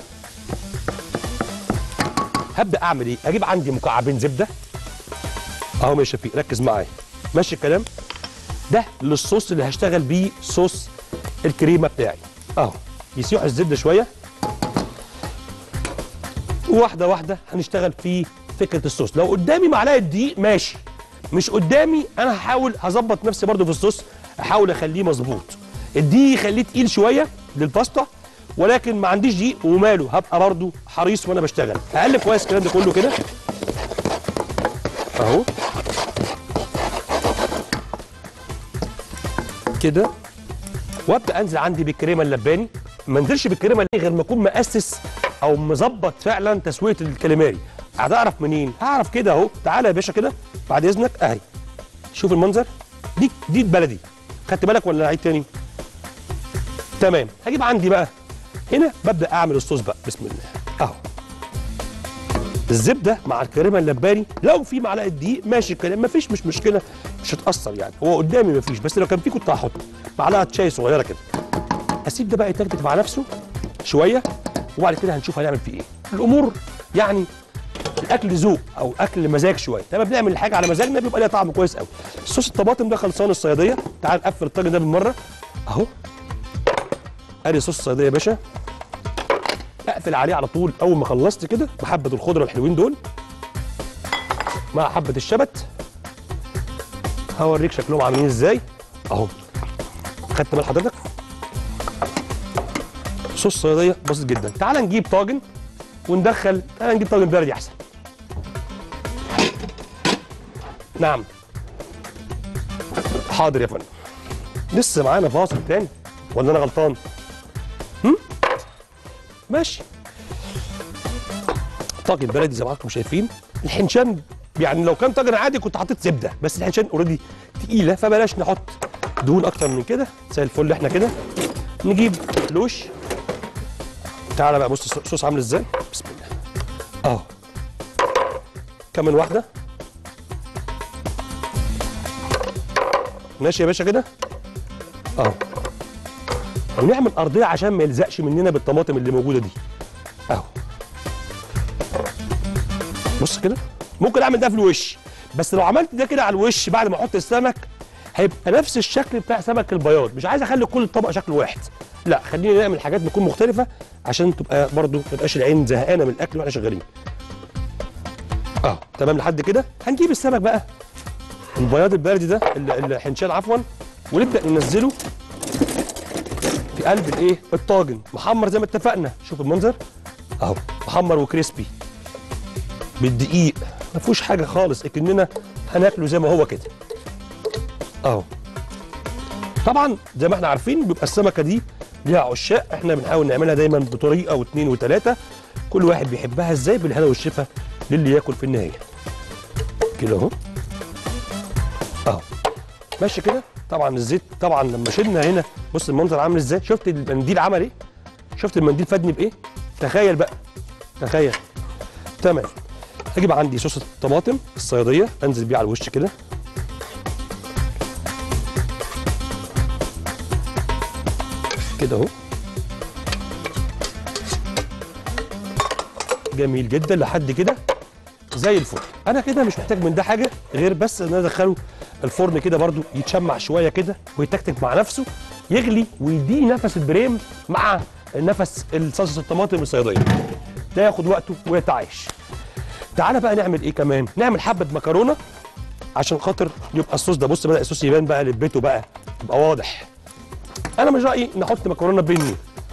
هبدا اعمل ايه اجيب عندي مكعبين زبده اهو يا شفيق ركز معايا ماشي الكلام ده للصوص اللي هشتغل بيه صوص الكريمه بتاعي اهو يسيح الزبده شويه واحده واحده هنشتغل في فكره الصوص لو قدامي معلقه دقيق ماشي مش قدامي انا هحاول هظبط نفسي برده في الصوص احاول اخليه مظبوط الدقيق يخليه تقيل شويه للباستا ولكن ما عنديش دقيق وماله هبقى برده حريص وانا بشتغل هقلب كويس الكلام ده كله كده اهو كده وابدا انزل عندي بالكريمه اللباني ما انزلش بالكريمه اللباني غير ما اكون مؤسس او مظبط فعلا تسويه الكاليماري هتعرف منين هعرف كده اهو تعالى يا باشا كده بعد اذنك اهي شوف المنظر دي دي البلدي خدت بالك ولا اعيد تاني تمام هجيب عندي بقى هنا ببدا اعمل الصوص بقى بسم الله اهو الزبده مع الكريمه اللباني لو في معلقه دقيق ماشي الكلام مفيش مش مشكله مش هتاثر يعني هو قدامي مفيش بس لو كان في كنت هحط معلقه شاي صغيره كده اسيب ده بقى يتكتك مع نفسه شويه وبعد كده هنشوف هنعمل فيه ايه الامور يعني الاكل ذوق او اكل مزاج شويه لما بنعمل الحاجه على مزاجنا بيبقى ليها طعم كويس قوي صوص الطماطم ده خلصان الصياديه تعال نقفل الطاجن ده بالمره اهو ادي صوص الصياديه يا باشا اقفل عليه على طول اول ما خلصت كده بحبه الخضره الحلوين دول مع حبه الشبت هوريك شكلهم عاملين ازاي اهو خدت بال حضرتك صوص صياديه بسيط جدا تعال نجيب طاجن وندخل تعال نجيب طاجن بلدي احسن نعم حاضر يا فندم لسه معانا فاصل تاني ولا انا غلطان هم؟ ماشي طاجن بلدي زي ما حضراتكم شايفين الحنشان يعني لو كان طاجن عادي كنت حطيت زبده بس الحنشان اوريدي تقيله فبلاش نحط دهون اكتر من كده زي الفل احنا كده نجيب لوش تعالى بقى بص الصوص عامل ازاي بسم الله اهو كمان واحده ماشي يا باشا كده اهو ونعمل ارضيه عشان ما يلزقش مننا بالطماطم اللي موجوده دي اهو بص كده ممكن اعمل ده في الوش بس لو عملت ده كده على الوش بعد ما احط السمك هيبقى نفس الشكل بتاع سمك البياض مش عايز اخلي كل الطبق شكل واحد لا خلينا نعمل حاجات بتكون مختلفه عشان تبقى برضو ما تبقاش العين زهقانه من الاكل واحنا شغالين اه تمام لحد كده هنجيب السمك بقى البياض البلدي ده ال- الحنشان عفوا ونبدا ننزله في قلب الايه الطاجن محمر زي ما اتفقنا شوف المنظر اهو محمر وكريسبي بالدقيق ما فيهوش حاجه خالص اكننا هناكله زي ما هو كده اهو طبعا زي ما احنا عارفين بيبقى السمكه دي ليها عشاق احنا بنحاول نعملها دايما بطريقه واثنين وثلاثه كل واحد بيحبها ازاي بالهنا والشفا للي ياكل في النهايه كده اهو اهو ماشي كده طبعا الزيت طبعا لما شلنا هنا بص المنظر عامل ازاي شفت المنديل عمل ايه شفت المنديل فادني بايه تخيل بقى تخيل تمام هجيب عندي صوص الطماطم الصياديه انزل بيه على الوش كده كده اهو جميل جدا لحد كده زي الفل انا كده مش محتاج من ده حاجه غير بس ان انا ادخله الفرن كده برضو يتشمع شويه كده ويتكتك مع نفسه يغلي ويديني نفس البريم مع نفس صلصه الطماطم الصياديه ده ياخد وقته ويتعايش تعالى بقى نعمل ايه كمان نعمل حبه مكرونه عشان خاطر يبقى الصوص ده بص بدا الصوص يبان بقى لبيته بقى يبقى واضح انا مش رايي نحط مكرونه بني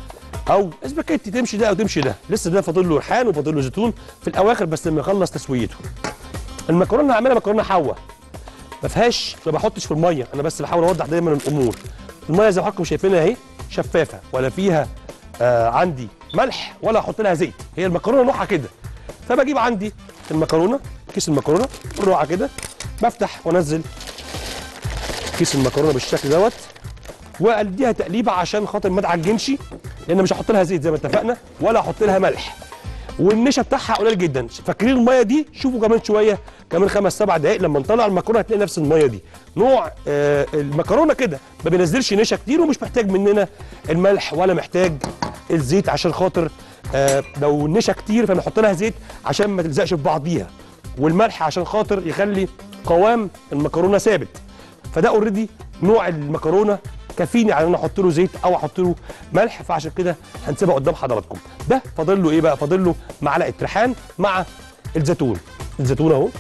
او اسباجيتي تمشي ده او تمشي ده لسه ده فاضل له ريحان وفاضل له زيتون في الاواخر بس لما يخلص تسويته المكرونه هعملها مكرونه حوا ما فيهاش ما بحطش في الميه انا بس بحاول اوضح دايما الامور الميه زي ما حضراتكم شايفينها اهي شفافه ولا فيها آه عندي ملح ولا احط لها زيت هي المكرونه نوعها كده فبجيب عندي المكرونه كيس المكرونه نوعها كده بفتح وانزل كيس المكرونه بالشكل دوت واديها تقليبه عشان خاطر ما تعجنش لان مش هحط لها زيت زي ما اتفقنا ولا احط لها ملح والنشا بتاعها قليل جدا فاكرين الميه دي شوفوا كمان شويه كمان خمس سبع دقائق لما نطلع المكرونه هتلاقي نفس الميه دي نوع آه المكرونه كده ما بينزلش نشا كتير ومش محتاج مننا الملح ولا محتاج الزيت عشان خاطر آه لو النشا كتير فنحط لها زيت عشان ما تلزقش في بعضيها والملح عشان خاطر يخلي قوام المكرونه ثابت فده اوريدي نوع المكرونه كفيني على ان انا احط له زيت او احط له ملح فعشان كده هنسيبها قدام حضراتكم ده فاضل له ايه بقى فاضل له معلقه ريحان مع الزيتون الزيتون اهو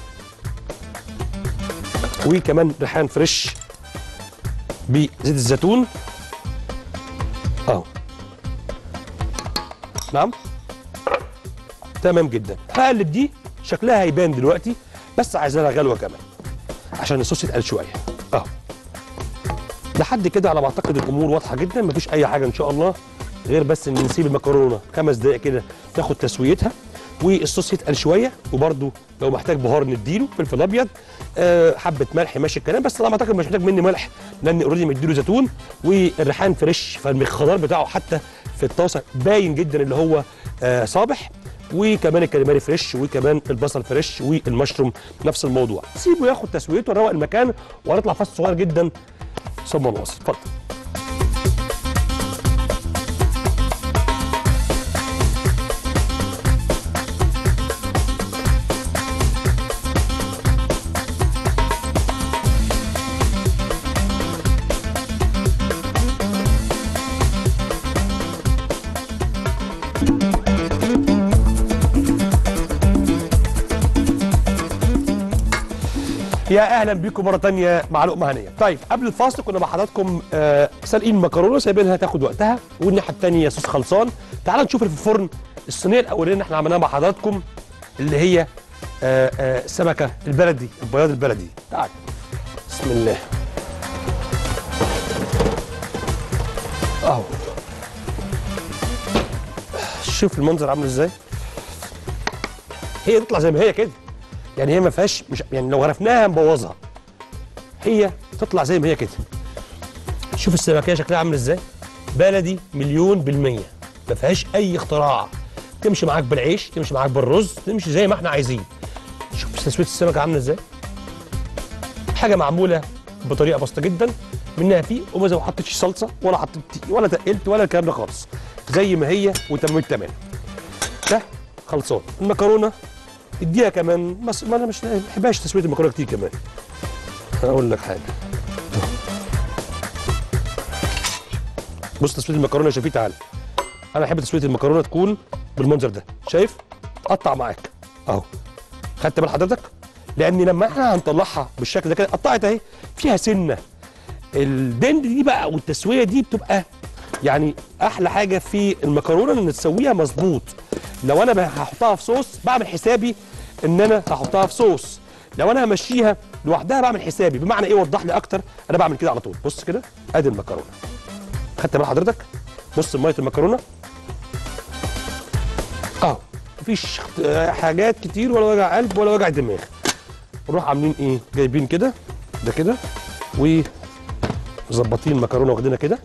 وكمان ريحان فريش بزيت الزيتون اهو نعم تمام جدا هقلب دي شكلها هيبان دلوقتي بس عايزة لها غلوه كمان عشان الصوص يتقل شويه اهو لحد كده على ما اعتقد الامور واضحه جدا مفيش اي حاجه ان شاء الله غير بس ان نسيب المكرونه خمس دقائق كده تاخد تسويتها والصوص يتقل شويه وبرده لو محتاج بهار نديله فلفل ابيض أه حبه ملح ماشي الكلام بس على ما اعتقد مش محتاج مني ملح لان اوريدي مديله زيتون والريحان فريش فالخضار بتاعه حتى في الطاسه باين جدا اللي هو أه صابح وكمان الكاليماري فريش وكمان البصل فريش والمشروم نفس الموضوع سيبه ياخد تسويته نروق المكان وهنطلع فاصل صغير جدا ثم نواصل اتفضل يا اهلا بيكم مره تانية مع لقمه هنيه طيب قبل الفاصل كنا مع حضراتكم آه سالقين المكرونه سايبينها تاخد وقتها والناحيه الثانيه صوص خلصان تعال نشوف اللي في الفرن الصينيه الاولانيه اللي احنا عملناها مع حضراتكم اللي هي آه آه السمكه البلدي البياض البلدي تعال بسم الله اهو شوف المنظر عامل ازاي هي تطلع زي ما هي كده يعني هي ما فيهاش مش يعني لو غرفناها نبوظها هي تطلع زي ما هي كده شوف السمكيه شكلها عامل ازاي بلدي مليون بالميه ما فيهاش اي اختراع تمشي معاك بالعيش تمشي معاك بالرز تمشي زي ما احنا عايزين شوف تسويه السمكه عامله ازاي حاجه معموله بطريقه بسيطه جدا منها فيه وما ما حطيتش صلصه ولا حطيت ولا تقلت ولا الكلام ده خالص زي ما هي وتمام تمام ده خلصان المكرونه اديها كمان بس ما انا مش ما بحبهاش تسويه المكرونه كتير كمان هقول لك حاجه بص تسويه المكرونه يا شفيق تعالى انا احب تسويه المكرونه تكون بالمنظر ده شايف تقطع معاك اهو خدت بال حضرتك لان لما احنا هنطلعها بالشكل ده كده قطعت اهي فيها سنه الدند دي بقى والتسويه دي بتبقى يعني احلى حاجه في المكرونه ان تسويها مظبوط لو انا هحطها في صوص بعمل حسابي ان انا هحطها في صوص لو انا همشيها لوحدها بعمل حسابي بمعنى ايه وضح لي اكتر انا بعمل كده على طول بص كده ادي المكرونه خدت بال حضرتك بص ميه المكرونه اه مفيش حاجات كتير ولا وجع قلب ولا وجع دماغ نروح عاملين ايه جايبين كده ده كده ومظبطين المكرونه واخدينها كده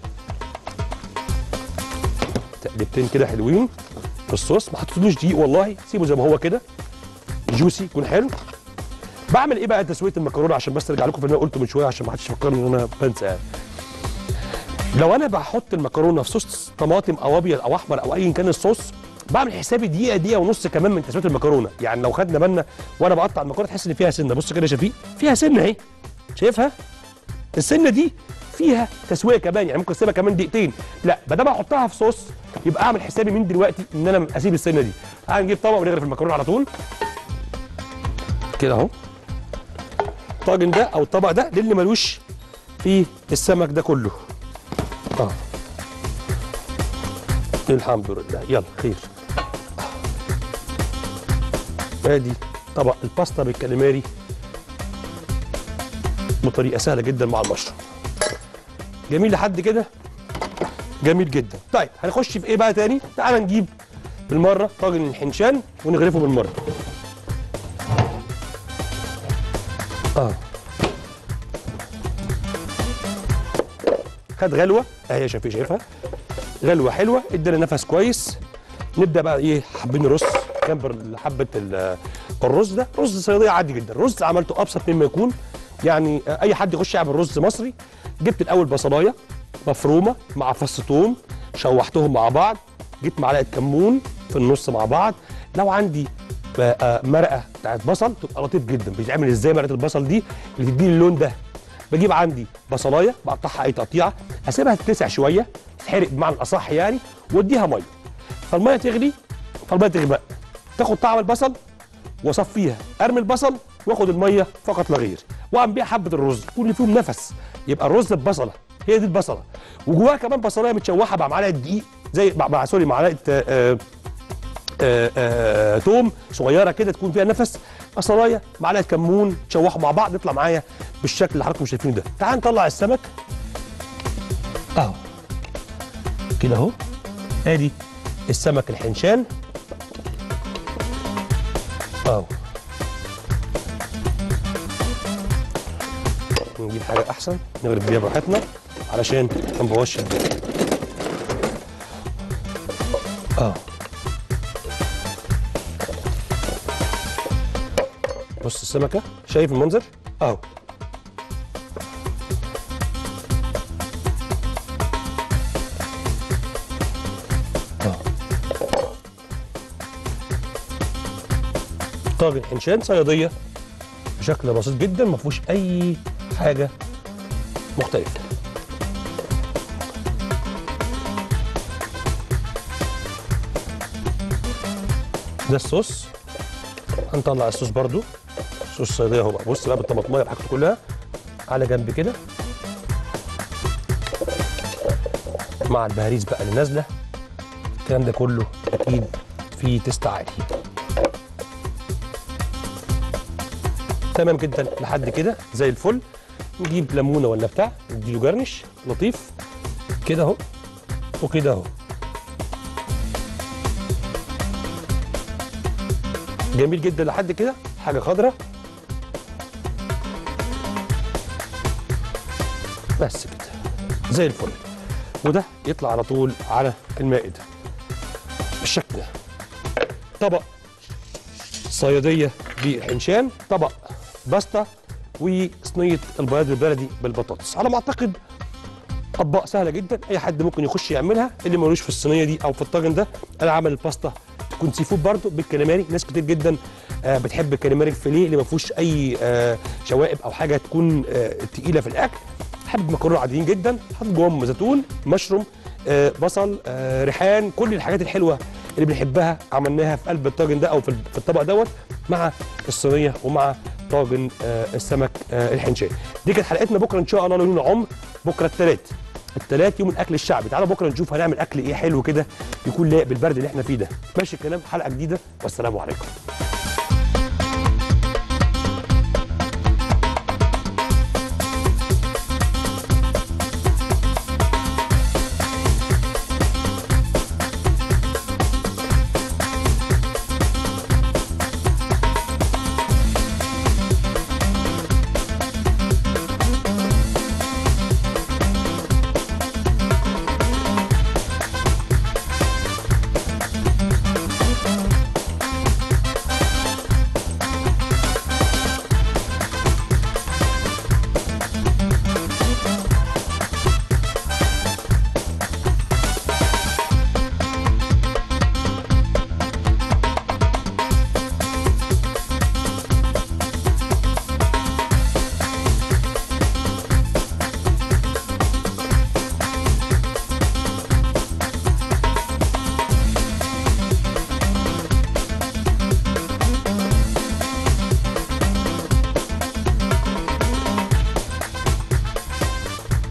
تقلبتين كده حلوين في الصوص ما حطيتلوش دقيق والله سيبه زي ما هو كده جوسي يكون حلو بعمل ايه بقى تسويه المكرونه عشان بس ارجع لكم في اللي انا قلته من شويه عشان ما حدش يفكرني ان انا بنسى يعني لو انا بحط المكرونه في صوص طماطم او ابيض او احمر او ايا كان الصوص بعمل حسابي دقيقه دقيقه ونص كمان من تسويه المكرونه يعني لو خدنا بالنا وانا بقطع المكرونه تحس ان فيها سنه بص كده يا شفيق فيها سنه اهي شايفها السنه دي فيها تسويه كمان يعني ممكن اسيبها كمان دقيقتين لا ما دام احطها في صوص يبقى اعمل حسابي من دلوقتي ان انا اسيب السنه دي هنجيب طبق ونغرف المكرونه على طول كده اهو الطاجن ده او الطبق ده للي ملوش في السمك ده كله اه الحمد لله يلا خير ادي طبق الباستا بالكاليماري بطريقه سهله جدا مع المشروم جميل لحد كده جميل جدا طيب هنخش في ايه بقى تاني تعال نجيب بالمره طاجن الحنشان ونغرفه بالمره اه خد غلوه اهي يا شايف شايفها غلوه حلوه ادانا نفس كويس نبدا بقى ايه حابين رز جنب ال- حبه ال- الرز ده رز صياديه عادي جدا رز عملته ابسط مما يكون يعني آه، اي حد يخش يعمل رز مصري جبت الاول بصلايه مفرومه مع فص ثوم شوحتهم مع بعض جبت معلقه كمون في النص مع بعض لو عندي آه، آه، مرقه بتاعت بصل تبقى لطيف جدا بيتعمل ازاي مرقه البصل دي اللي تديني اللون ده بجيب عندي بصلايه بقطعها اي تقطيعه اسيبها تتسع شويه تتحرق بمعنى الاصح يعني واديها ميه فالميه تغلي فالميه تغمق تاخد طعم البصل واصفيها ارمي البصل واخد الميه فقط لا غير واعمل بيها حبه الرز يكون اللي فيهم نفس يبقى الرز ببصله هي دي البصله وجواها كمان بصلايه متشوحه مع معلقه دقيق زي مع, مع سوري معلقه آه آه آه آه توم صغيره كده تكون فيها نفس بصلايه معلقه كمون تشوحوا مع بعض يطلع معايا بالشكل اللي حضراتكم شايفينه ده تعال نطلع السمك اهو كده اهو ادي السمك الحنشان اهو نجيب حاجه احسن نغرب بيها براحتنا علشان ما نبوظش الدنيا اه بص السمكه شايف المنظر اهو آه. طاجن حنشان صياديه بشكل بسيط جدا ما فيهوش اي حاجه مختلفه ده الصوص هنطلع الصوص برضو صوص صياديه اهو بقى بص بقى بالطماطمايه بحاجته كلها على جنب كده مع البهاريز بقى اللي نازله الكلام ده كله اكيد فيه تيست عالي تمام جدا لحد كده زي الفل نجيب ليمونه ولا بتاع نديله جرنش لطيف كده اهو وكده اهو جميل جدا لحد كده حاجه خضراء بس كده زي الفل وده يطلع على طول على المائده بالشكل ده طبق صياديه بالحنشان طبق باستا وصينيه البياض البلدي بالبطاطس على ما اعتقد اطباق سهله جدا اي حد ممكن يخش يعملها اللي ملوش في الصينيه دي او في الطاجن ده انا عامل الباستا تكون سي فود برضه بالكاليماري ناس كتير جدا آه بتحب الكاليماري الفيليه اللي ما فيهوش اي آه شوائب او حاجه تكون آه تقيله في الاكل حابب مكرونه عاديين جدا حاطط جواهم زيتون مشروم آه بصل آه ريحان كل الحاجات الحلوه اللي بنحبها عملناها في قلب الطاجن ده او في في الطبق دوت مع الصينيه ومع طاجن آه السمك آه الحنشان دي كانت حلقتنا بكره ان شاء الله لو لنا عمر بكره الثلاث الثلاث يوم الاكل الشعبي تعالوا بكره نشوف هنعمل اكل ايه حلو كده يكون لايق بالبرد اللي احنا فيه ده ماشي الكلام حلقه جديده والسلام عليكم